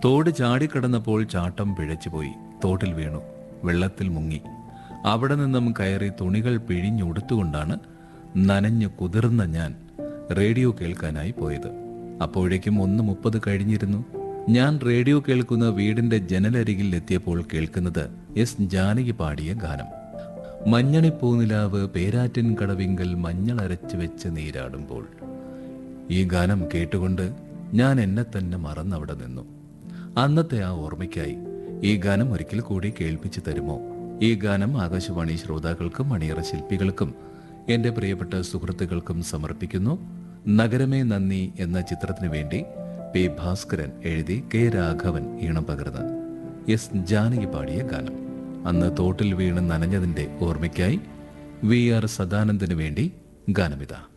തോട് ചാടിക്കടന്നപ്പോൾ ചാട്ടം പിഴച്ചുപോയി തോട്ടിൽ വീണു വെള്ളത്തിൽ മുങ്ങി അവിടെ നിന്നും കയറി തുണികൾ പിഴിഞ്ഞുടുത്തുകൊണ്ടാണ് നനഞ്ഞു കുതിർന്ന ഞാൻ റേഡിയോ കേൾക്കാനായി പോയത് അപ്പോഴേക്കും ഒന്ന് മുപ്പത് കഴിഞ്ഞിരുന്നു ഞാൻ റേഡിയോ കേൾക്കുന്ന വീടിന്റെ ജനലരികിൽ എത്തിയപ്പോൾ കേൾക്കുന്നത് എസ് ജാനകി പാടിയ ഗാനം മഞ്ഞണിപ്പൂനിലാവ് പേരാറ്റിൻ കടവിങ്കൽ മഞ്ഞളരച്ചു വെച്ച് നീരാടുമ്പോൾ ഈ ഗാനം കേട്ടുകൊണ്ട് ഞാൻ എന്നെ തന്നെ മറന്നവിടെ നിന്നു അന്നത്തെ ആ ഓർമ്മയ്ക്കായി ഈ ഗാനം ഒരിക്കൽ കൂടി കേൾപ്പിച്ചു തരുമോ ഈ ഗാനം ആകാശവാണി ശ്രോതാക്കൾക്കും അണിയറ ശില്പികൾക്കും എന്റെ പ്രിയപ്പെട്ട സുഹൃത്തുക്കൾക്കും സമർപ്പിക്കുന്നു നഗരമേ നന്ദി എന്ന ചിത്രത്തിനു വേണ്ടി പി ഭാസ്കരൻ എഴുതി കെ രാഘവൻ ഈണം പകർന്ന് എസ് ജാനകി പാടിയ ഗാനം അന്ന് തോട്ടിൽ വീണ് നനഞ്ഞതിന്റെ ഓർമ്മയ്ക്കായി വി ആർ സദാനന്ദന് വേണ്ടി ഗാനമിതാ